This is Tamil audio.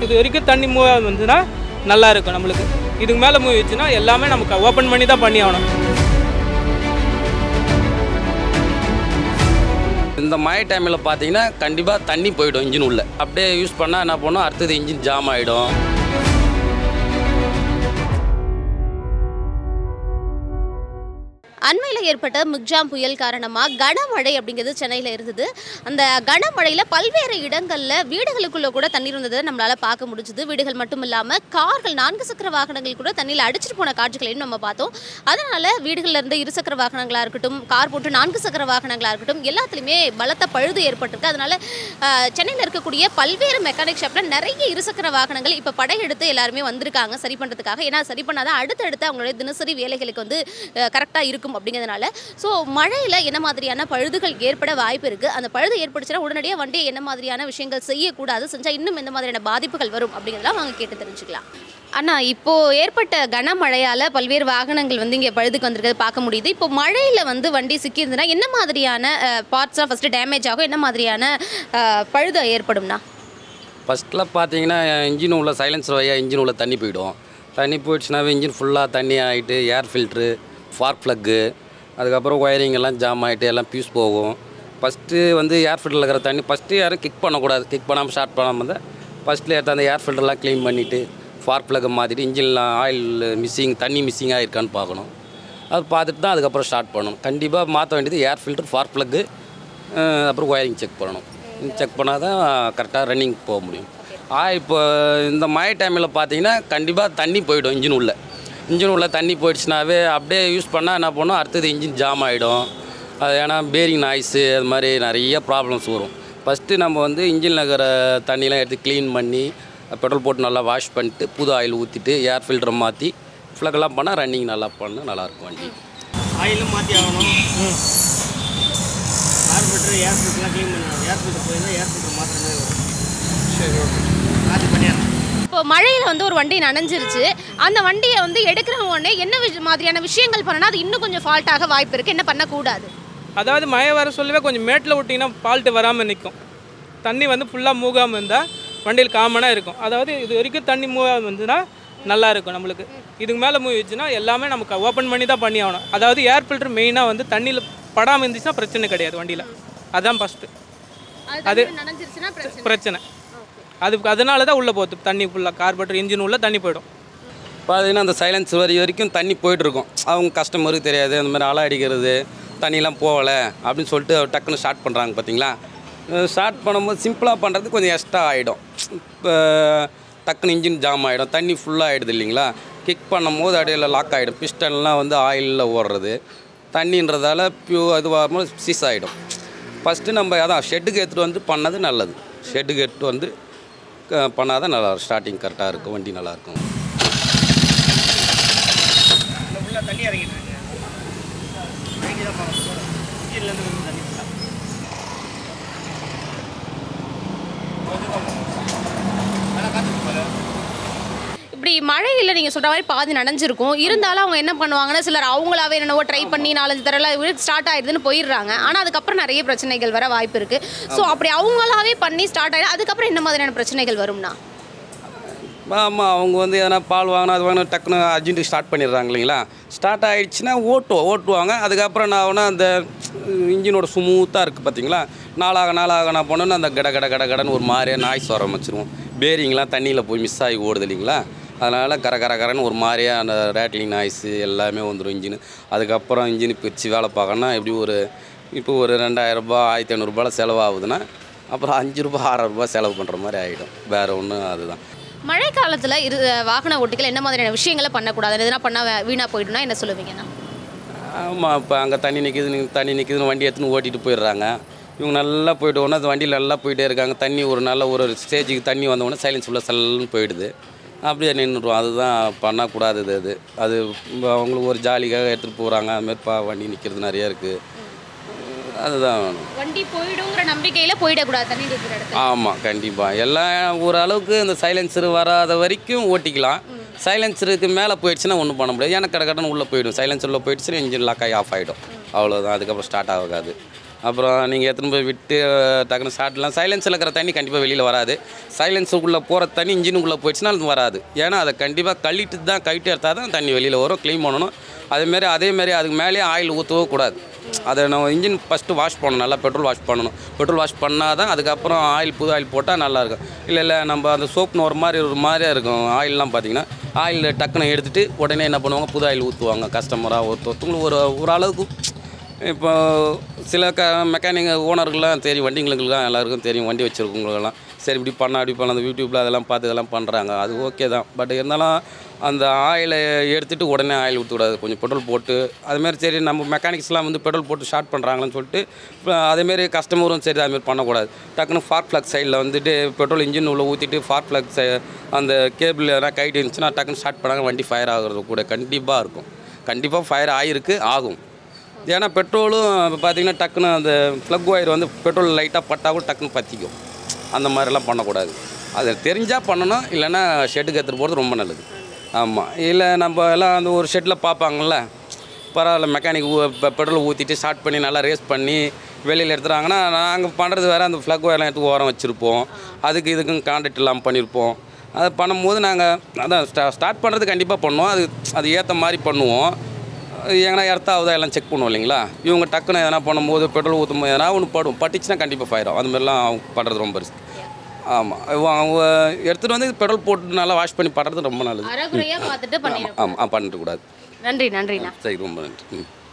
இது வரைக்கும் தண்ணி மூவ் வந்துச்சுன்னா நல்லா இருக்கும் நம்மளுக்கு இதுக்கு மேலே மூவ் ஆச்சுன்னா எல்லாமே நமக்கு ஓப்பன் பண்ணி தான் பண்ணி ஆகணும் இந்த மழை டைமில் பார்த்தீங்கன்னா கண்டிப்பாக தண்ணி போயிடும் இன்ஜின் உள்ள அப்படியே யூஸ் பண்ணால் என்ன பண்ணும் அடுத்தது இன்ஜின் ஜாம் ஆகிடும் அண்மையில் ஏற்பட்ட மிக்ஜாம் புயல் காரணமாக கனமழை அப்படிங்கிறது சென்னையில் இருந்தது அந்த கனமழையில் பல்வேறு இடங்களில் வீடுகளுக்குள்ளே கூட தண்ணீர் வந்ததை நம்மளால் பார்க்க முடிஞ்சுது வீடுகள் மட்டும் இல்லாமல் கார்கள் நான்கு சக்கர வாகனங்கள் கூட தண்ணியில் அடிச்சிட்டு போன காட்சிகளையும் நம்ம பார்த்தோம் அதனால் வீடுகளில் இருந்த இருசக்கர வாகனங்களாக இருக்கட்டும் கார் போட்டு நான்கு சக்கர வாகனங்களாக இருக்கட்டும் எல்லாத்துலேயுமே பலத்த பழுது ஏற்பட்டிருக்கு அதனால் சென்னையில் இருக்கக்கூடிய பல்வேறு மெக்கானிக் ஷாப்பில் நிறைய இருசக்கர வாகனங்கள் இப்போ படையெடுத்து எல்லாருமே வந்திருக்காங்க சரி பண்ணுறதுக்காக ஏன்னா சரி பண்ணாதான் அடுத்தடுத்து அவங்களுடைய தினசரி வேலைகளுக்கு வந்து கரெக்டாக இருக்கும் அப்படிங்கிறதுனால ஸோ மழையில் என்ன மாதிரியான பழுதுகள் ஏற்பட வாய்ப்பு இருக்குது அந்த பழுது ஏற்பட்டுச்சுன்னா உடனடியாக வண்டியை என்ன மாதிரியான விஷயங்கள் செய்யக்கூடாது செஞ்சால் இன்னும் எந்த மாதிரியான பாதிப்புகள் வரும் அப்படிங்கிறதெல்லாம் அவங்க கேட்டு தெரிஞ்சுக்கலாம் அண்ணா இப்போ ஏற்பட்ட கனமழையால் பல்வேறு வாகனங்கள் வந்து இங்கே பழுதுக்கு வந்திருக்கிறது பார்க்க முடியுது இப்போ மழையில் வந்து வண்டி சிக்கியிருந்ததுன்னா என்ன மாதிரியான பார்ட்ஸ்லாம் ஃபஸ்ட்டு டேமேஜ் ஆகும் என்ன மாதிரியான அஹ், பழுது ஏற்படும்னா ஃபஸ்ட்டில் பார்த்தீங்கன்னா இன்ஜின் உள்ள சைலன்சர் வழியாக இன்ஜின் உள்ள தண்ணி போயிடும் தண்ணி போயிடுச்சுனாவே இன்ஜின் ஃபுல்லாக தண்ணி ஆகிட்டு ஏர் ஃபில்ட்ரு ஸ்பார்க் ப்ளக்கு அதுக்கப்புறம் ஒயரிங் எல்லாம் ஜாம் ஆகிட்டு எல்லாம் பியூஸ் போகும் ஃபஸ்ட்டு வந்து ஏர் ஃபில்டரில் இருக்கிற தண்ணி ஃபஸ்ட்டு யாரும் கிக் பண்ணக்கூடாது கிக் பண்ணாமல் ஸ்டார்ட் பண்ணாமல் தான் ஃபஸ்ட்டில் எடுத்து அந்த ஏர் ஃபில்டர்லாம் க்ளீன் பண்ணிவிட்டு ஸ்பார்க் ப்ளக்கை மாற்றிட்டு இன்ஜினில் ஆயில் மிஸ்ஸிங் தண்ணி மிஸ்ஸிங் ஆகிருக்கான்னு பார்க்கணும் அது பார்த்துட்டு தான் அதுக்கப்புறம் ஸ்டார்ட் பண்ணணும் கண்டிப்பாக மாற்ற வேண்டியது ஏர் ஃபில்டர் ஸ்பார்க் ப்ளக்கு அப்புறம் ஒயரிங் செக் பண்ணணும் செக் பண்ணால் தான் கரெக்டாக ரன்னிங் போக முடியும் ஆ இப்போ இந்த மழை டைமில் பார்த்தீங்கன்னா கண்டிப்பாக தண்ணி போயிடும் இன்ஜின் உள்ள இன்ஜின் உள்ள தண்ணி போயிடுச்சுனாவே அப்படியே யூஸ் பண்ணால் என்ன பண்ணும் அடுத்தது இன்ஜின் ஜாம் ஆகிடும் அது ஏன்னா பேரிங் நாய்ஸு அது மாதிரி நிறைய ப்ராப்ளம்ஸ் வரும் ஃபஸ்ட்டு நம்ம வந்து இன்ஜினில் இருக்கிற தண்ணியெலாம் எடுத்து க்ளீன் பண்ணி பெட்ரோல் போட்டு நல்லா வாஷ் பண்ணிட்டு புது ஆயில் ஊற்றிட்டு ஏர் ஃபில்டரை மாற்றி ஃப்ளக்கெல்லாம் பண்ணால் ரன்னிங் நல்லா பண்ணால் நல்லாயிருக்கும் வண்டி ஆயிலும் மாற்றி ஆகணும் கார்பரேட்டர் ஏர் ஃபில்டர்லாம் க்ளீன் பண்ணணும் ஏர் ஃபில்டர் போயிருந்தால் ஏர் ஃபில்டர் மாற்றுற மாதிரி வரும் சரி ஓகே மாற்றி பண்ணிடுறேன் இப்போ மழையில் வந்து ஒரு வண்டி நனைஞ்சிருச்சு அந்த வண்டியை வந்து எடுக்கிற உடனே என்ன விஷ- மாதிரியான விஷயங்கள் பண்ணனா அது இன்னும் கொஞ்சம் ஃபால்ட்டாக வாய்ப்பு இருக்குது என்ன பண்ணக்கூடாது அதாவது மழை வர சொல்லவே கொஞ்சம் மேட்டில் விட்டிங்கன்னா ஃபால்ட்டு வராமல் நிற்கும் தண்ணி வந்து ஃபுல்லாக மூகாமல் இருந்தால் வண்டியில் காமனாக இருக்கும் அதாவது இது வரைக்கும் தண்ணி மூவ் வந்துன்னா நல்லா இருக்கும் நம்மளுக்கு இதுக்கு மேலே மூவ் ஆச்சுன்னா எல்லாமே நமக்கு ஓப்பன் பண்ணி தான் பண்ணி ஆகணும் அதாவது ஏர் ஃபில்டர் மெயினாக வந்து தண்ணியில் படாமல் இருந்துச்சுன்னா பிரச்சனை கிடையாது வண்டியில் அதான் ஃபஸ்ட்டு அது நனைஞ்சிருச்சுன்னா பிரச்சனை பிரச்சனை அது அதனால தான் உள்ளே போகுது தண்ணி ஃபுல்லாக கார்பரேட்டர் இன்ஜின் உள்ள தண்ணி போயிடும் பார்த்தீங்கன்னா அந்த சைலன்ஸ் வரி வரைக்கும் தண்ணி போயிட்டுருக்கும் அவங்க கஸ்டமருக்கு தெரியாது அந்த மாதிரி அலை அடிக்கிறது தண்ணிலாம் போகலை அப்படின்னு சொல்லிட்டு டக்குன்னு ஸ்டார்ட் பண்ணுறாங்க பார்த்தீங்களா ஸ்டார்ட் பண்ணும்போது சிம்பிளாக பண்ணுறது கொஞ்சம் எக்ஸ்ட்ரா ஆகிடும் இப்போ டக்குன்னு இன்ஜின் ஜாம் ஆகிடும் தண்ணி ஃபுல்லாக ஆகிடுது இல்லைங்களா கிக் பண்ணும்போது அடையில் லாக் ஆகிடும் பிஸ்டன்லாம் வந்து ஆயிலில் ஓடுறது தண்ணின்றதால பியூ இது வரும்போது சீஸ் ஆகிடும் ஃபஸ்ட்டு நம்ம அதான் ஷெட்டுக்கு எடுத்துகிட்டு வந்து பண்ணது நல்லது ஷெட்டுக்கு எடுத்துகிட்டு வந்து க- பண்ணாதான் நல்லா ஸ்டார்டிங் கரெக்டாக இருக்கும் வண்டி நல்லாயிருக்கும் இந்த உள்ள தண்ணி இறங்கிட்டு இருக்கு இறங்கி தான் பார்க்கணும் இன்ஜின்லேருந்து வந்து தண்ணி ஃபுல்லாக இப்படி மழையில் நீங்கள் சொல்கிற மாதிரி பாதி நனைஞ்சிருக்கும் இருந்தாலும் அவங்க என்ன பண்ணுவாங்கன்னா சிலர் அவங்களாவே என்னவோ ட்ரை பண்ணி நாலஞ்சு தடவை ஸ்டார்ட் ஆயிடுதுன்னு போயிடுறாங்க ஆனால் அதுக்கப்புறம் நிறைய பிரச்சனைகள் வர வாய்ப்பு இருக்குது ஸோ அப்படி அவங்களாவே பண்ணி ஸ்டார்ட் ஆகிடும் அதுக்கப்புறம் என்ன மாதிரியான பிரச்சனைகள் வரும்னா ஆமாம் அவங்க வந்து எதனா பால் வாங்கினா அது வாங்கினா டக்குன்னு அர்ஜென்ட்டு ஸ்டார்ட் பண்ணிடுறாங்க இல்லைங்களா ஸ்டார்ட் ஆகிடுச்சுன்னா ஓட்டுவோம் ஓட்டுவாங்க அதுக்கப்புறம் நான் ஆகுனா அந்த இன்ஜினோட ஸ்மூத்தாக இருக்குது பார்த்தீங்களா நாளாக நாளாக நான் போனோன்னா அந்த கட கட கட கடன்னு ஒரு மாதிரியாக நாய்ஸ் வர ஆரம்பிச்சிருவோம் பேரிங்லாம் தண்ணியில் போய் மிஸ் ஆகி ஓடுது இல்லைங்களா அதனால் கர கர கரன்னு ஒரு மாதிரியாக அந்த ரேட்லிங் நாய்ஸு எல்லாமே வந்துடும் இன்ஜின் அதுக்கப்புறம் இன்ஜின் பிரித்து வேலை பார்க்கணுன்னா எப்படி ஒரு இப்போ ஒரு ரெண்டாயிரரூபா ஆயிரத்தி ஐநூறுரூபால செலவாகுதுன்னா அப்புறம் அஞ்சு ரூபா ஆறாயிரம் ரூபாய் செலவு பண்ணுற மாதிரி ஆகிடும் வேறு ஒன்றும் அதுதான் மழை காலத்தில் இரு வாகன ஓட்டிகள் என்ன மாதிரியான விஷயங்களை பண்ணக்கூடாது எதனா பண்ணால் வீணாக போயிடும்னா என்ன சொல்லுவீங்கண்ணா ஆமாம் இப்போ அங்கே தண்ணி நிற்கிது நீ- தண்ணி நிற்கிதுன்னு வண்டி எடுத்துன்னு ஓட்டிட்டு போயிடுறாங்க இவங்க நல்லா போயிட்டு உடனே அந்த வண்டியில் நல்லா போயிட்டே இருக்காங்க தண்ணி ஒரு நல்ல ஒரு ஸ்டேஜுக்கு தண்ணி வந்த உடனே சைலன்ஸ் உள்ள சல்லுன்னு போயிடுது அப்படியே நின்றுடும் அதுதான் பண்ணக்கூடாதது அது அது அவங்களுக்கு ஒரு ஜாலிக்காக எடுத்துகிட்டு போகிறாங்க அதுமாரி பா வண்டி நிற்கிறது நிறைய இருக்குது அதுதான் வேணும் வண்டி போயிடுங்கிற நம்பிக்கையில் போயிடக்கூடாது தண்ணி இருக்கிற இடத்துல ஆமாம் கண்டிப்பாக எல்லாம் ஓரளவுக்கு இந்த சைலன்சர் வராத வரைக்கும் ஓட்டிக்கலாம் சைலன்சருக்கு மேலே போயிடுச்சுன்னா ஒன்றும் பண்ண முடியாது ஏன்னா கடை கடன் உள்ளே போயிடும் சைலன்சர் உள்ள போயிடுச்சுன்னா இன்ஜின் லாக் ஆகி ஆஃப் ஆகிடும் அவ்வளோதான் அதுக்கப்புறம் ஸ்டார்ட் ஆகாது அப்புறம் நீங்கள் எடுத்துன்னு போய் விட்டு டக்குன்னு ஸ்டார்ட்லாம் சைலன்ஸில் இருக்கிற தண்ணி கண்டிப்பாக வெளியில் வராது சைலன்ஸுக்குள்ளே போகிற தண்ணி இன்ஜினுக்குள்ளே போயிடுச்சுன்னா அது வராது ஏன்னா அதை கண்டிப்பாக கழிட்டு தான் கழிட்டு எடுத்தால் தான் தண்ணி வெளியில் வரும் க்ளீன் பண்ணணும் அதேமாரி அதேமாரி அதுக்கு மேலேயே ஆயில் ஊற்றவும் கூடாது அதை நம்ம இன்ஜின் ஃபஸ்ட்டு வாஷ் பண்ணணும் நல்லா பெட்ரோல் வாஷ் பண்ணணும் பெட்ரோல் வாஷ் பண்ணால் தான் அதுக்கப்புறம் ஆயில் புது ஆயில் போட்டால் நல்லாயிருக்கும் இல்லை இல்லை நம்ம அந்த சோப்னு ஒரு மாதிரி ஒரு மாதிரியா இருக்கும் ஆயிலெலாம் பார்த்தீங்கன்னா ஆயில் டக்குன்னு எடுத்துகிட்டு உடனே என்ன பண்ணுவாங்க புது ஆயில் ஊற்றுவாங்க கஸ்டமராக ஒருத்தவங்களுக்கு ஒரு ஒரு அளவுக்கு இப்போ சில க மெக்கானிக் ஓனருக்குலாம் தெரியும் வண்டிங்களுக்குலாம் எல்லாருக்கும் தெரியும் வண்டி வச்சுருக்கவங்களுக்கெல்லாம் சரி இப்படி பண்ண அப்படி பண்ண அந்த யூடியூப்பில் அதெல்லாம் பார்த்து இதெல்லாம் பண்ணுறாங்க அது ஓகே தான் பட் இருந்தாலும் அந்த ஆயிலை எடுத்துகிட்டு உடனே ஆயில் ஊற்றக்கூடாது கொஞ்சம் பெட்ரோல் போட்டு அதுமாரி சரி நம்ம மெக்கானிக்ஸ்லாம் வந்து பெட்ரோல் போட்டு ஷார்ட் பண்ணுறாங்கன்னு சொல்லிட்டு இப்போ அதேமாரி கஸ்டமரும் சரி அதுமாரி பண்ணக்கூடாது டக்குன்னு ஃபார்க் ஃப்ளக் சைடில் வந்துட்டு பெட்ரோல் இன்ஜின் உள்ள ஊற்றிட்டு ஃபார்க் ஃப்ளக் அந்த கேபிள் எதனா கைட்டு இருந்துச்சுன்னா டக்குன்னு ஸ்டார்ட் பண்ணாங்க வண்டி ஃபயர் ஆகுறது கூட கண்டிப்பாக இருக்கும் கண்டிப்பாக ஃபயர் ஆகிருக்கு ஆகும் ஏன்னா பெட்ரோலும் இப்போ பார்த்தீங்கன்னா டக்குன்னு அந்த ப்ளக் ஒயர் வந்து பெட்ரோல் லைட்டாக பட்டா கூட டக்குன்னு பற்றிக்கும் அந்த மாதிரிலாம் பண்ணக்கூடாது அது தெரிஞ்சால் பண்ணணும் இல்லைன்னா ஷெட்டுக்கு எடுத்துகிட்டு போகிறது ரொம்ப நல்லது ஆமாம் இல்லை நம்ம எல்லாம் அந்த ஒரு ஷெட்டில் பார்ப்பாங்கள்ல பரவாயில்ல மெக்கானிக் பெட்ரோல் ஊற்றிட்டு ஸ்டார்ட் பண்ணி நல்லா ரேஸ் பண்ணி வெளியில் எடுத்துறாங்கன்னா நாங்கள் பண்ணுறது வேறு அந்த ஃப்ளக் ஒயர்லாம் எடுத்து ஓரம் வச்சுருப்போம் அதுக்கு இதுக்கும் கான்டாக்ட் இல்லாமல் பண்ணியிருப்போம் அதை பண்ணும்போது நாங்கள் அதான் ஸ்டா ஸ்டார்ட் பண்ணுறது கண்டிப்பாக பண்ணுவோம் அது அது ஏற்ற மாதிரி பண்ணுவோம் எங்கன்னா எர்த் ஆகுதா எல்லாம் செக் பண்ணுவோம் இல்லைங்களா இவங்க டக்குன்னு எதனா பண்ணும்போது பெட்ரோல் ஊற்றும் போது எதனா ஒன்று படும் பட்டுச்சுன்னா கண்டிப்பாக ஃபயர் ஆகும் அது மாதிரிலாம் அவங்க பண்ணுறது ரொம்ப ரிஸ்க் ஆமாம் அவங்க எடுத்துகிட்டு வந்து பெட்ரோல் போட்டு நல்லா வாஷ் பண்ணி பண்ணுறது ரொம்ப நல்லது அறகுறையாக பார்த்துட்டு பண்ணிடுறோம் ஆமாம் ஆமாம் பண்ணிட்டு கூடாது நன்றி நன்றிண்ணா சரி ரொம்ப நன்றி ம்